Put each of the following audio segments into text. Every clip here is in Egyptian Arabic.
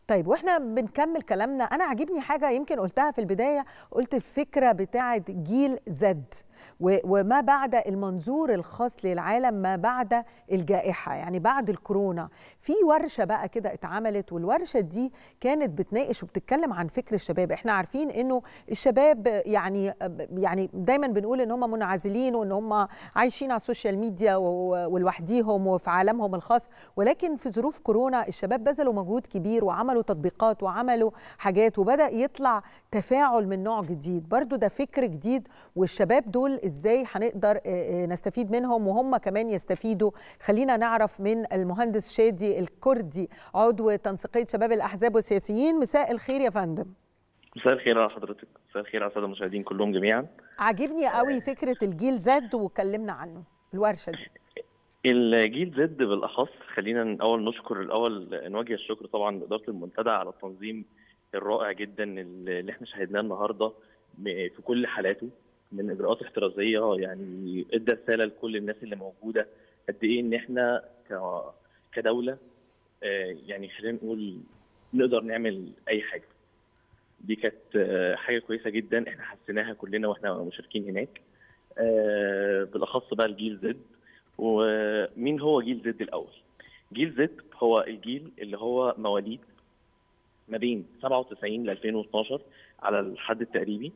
طيب واحنا بنكمل كلامنا انا عاجبني حاجه يمكن قلتها في البدايه قلت الفكره بتاعه جيل زد وما بعد المنظور الخاص للعالم ما بعد الجائحه يعني بعد الكورونا في ورشه بقى كده اتعملت والورشه دي كانت بتناقش وبتتكلم عن فكر الشباب احنا عارفين انه الشباب يعني يعني دايما بنقول ان هم منعزلين وان هم عايشين على السوشيال ميديا ولوحديهم وفي عالمهم الخاص ولكن في ظروف كورونا الشباب بذلوا مجهود كبير وعملوا تطبيقات وعملوا حاجات وبدا يطلع تفاعل من نوع جديد برضو ده فكر جديد والشباب دول ازاي هنقدر نستفيد منهم وهم كمان يستفيدوا خلينا نعرف من المهندس شادي الكردي عضو تنسيقيه شباب الاحزاب والسياسيين مساء الخير يا فندم مساء الخير على حضرتك مساء الخير على الساده المشاهدين كلهم جميعا عاجبني قوي فكره الجيل زد وكلمنا عنه الورشه دي الجيل زد بالاخص خلينا الاول نشكر الاول نوجه الشكر طبعا لاداره المنتدى على التنظيم الرائع جدا اللي احنا شاهدناه النهارده في كل حالاته من اجراءات احترازيه يعني ادى رساله لكل الناس اللي موجوده قد ايه ان احنا كدوله يعني خلينا نقول نقدر نعمل اي حاجه دي كانت حاجه كويسه جدا احنا حسيناها كلنا واحنا مشاركين هناك بالاخص بقى الجيل زد ومين هو جيل زد الاول جيل زد هو الجيل اللي هو مواليد ما بين 97 ل 2012 على الحد التقريبي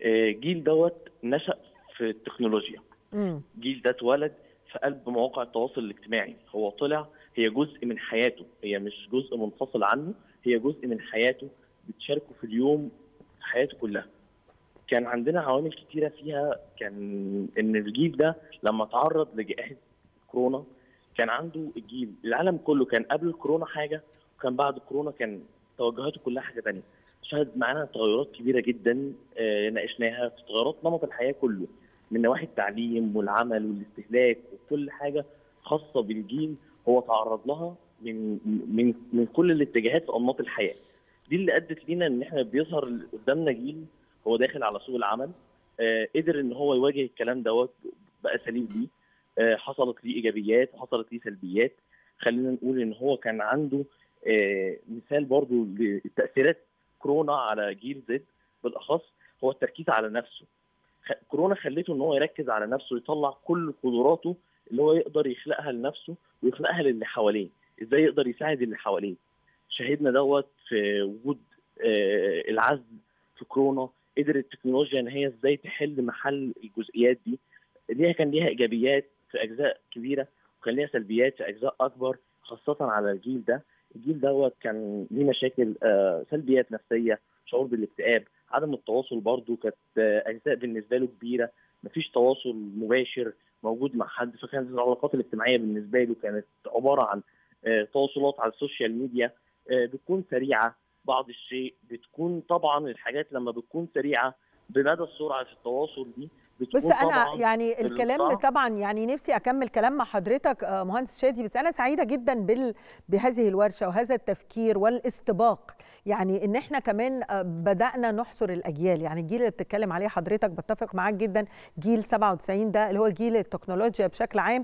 جيل دوت نشا في التكنولوجيا جيل ده اتولد في قلب مواقع التواصل الاجتماعي هو طلع هي جزء من حياته هي مش جزء منفصل عنه هي جزء من حياته بتشاركه في اليوم في حياته كلها كان عندنا عوامل كتيرة فيها كان إن الجيل ده لما تعرض لجائحة كورونا كان عنده الجيل العالم كله كان قبل الكورونا حاجة وكان بعد الكورونا كان توجهاته كلها حاجة تانية شهد معانا تغيرات كبيرة جدا آه ناقشناها في تغيرات نمط الحياة كله من نواحي التعليم والعمل والاستهلاك وكل حاجة خاصة بالجيل هو تعرض لها من من من كل الاتجاهات في أنماط الحياة دي اللي ادت لينا ان احنا بيظهر قدامنا جيل هو داخل على سوق العمل آه قدر ان هو يواجه الكلام دوت باساليب دي آه حصلت ليه ايجابيات وحصلت ليه سلبيات خلينا نقول ان هو كان عنده آه مثال برضو لتاثيرات كورونا على جيل زد بالاخص هو التركيز على نفسه كورونا خليته ان هو يركز على نفسه يطلع كل قدراته اللي هو يقدر يخلقها لنفسه ويخلقها للي حواليه ازاي يقدر يساعد اللي حواليه شهدنا دوت في وجود آه العزل في كورونا قدر التكنولوجيا ان هي ازاي تحل محل الجزئيات دي ليها كان ليها ايجابيات في اجزاء كبيره وكان ليها سلبيات في اجزاء اكبر خاصه على الجيل ده الجيل دوت كان ليه مشاكل آه سلبيات نفسيه شعور بالاكتئاب عدم التواصل برضو كانت آه اجزاء بالنسبه له كبيره مفيش تواصل مباشر موجود مع حد فكانت العلاقات الاجتماعيه بالنسبه له كانت عباره عن تواصلات على السوشيال ميديا بتكون سريعه بعض الشيء بتكون طبعا الحاجات لما بتكون سريعه بمدى السرعه في التواصل دي بس انا يعني الكلام طبعا يعني نفسي اكمل كلام مع حضرتك مهندس شادي بس انا سعيده جدا بال بهذه الورشه وهذا التفكير والاستباق يعني ان احنا كمان بدانا نحصر الاجيال يعني الجيل اللي بتتكلم عليه حضرتك بتفق معاك جدا جيل 97 ده اللي هو جيل التكنولوجيا بشكل عام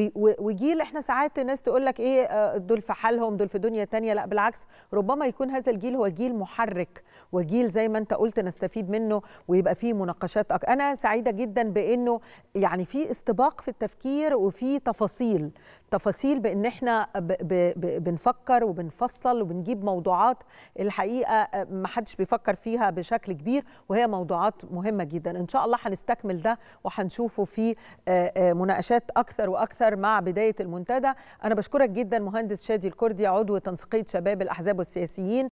وجيل احنا ساعات الناس تقول لك ايه دول في حالهم دول في دنيا تانية لا بالعكس ربما يكون هذا الجيل هو جيل محرك وجيل زي ما انت قلت نستفيد منه ويبقى فيه مناقشات أك... انا سعيده جدا بانه يعني في استباق في التفكير وفي تفاصيل تفاصيل بان احنا ب ب ب بنفكر وبنفصل وبنجيب موضوعات الحقيقه ما حدش بيفكر فيها بشكل كبير وهي موضوعات مهمه جدا ان شاء الله هنستكمل ده وهنشوفه في مناقشات اكثر واكثر مع بدايه المنتدى انا بشكرك جدا مهندس شادي الكردي عضو تنسيقيه شباب الاحزاب والسياسيين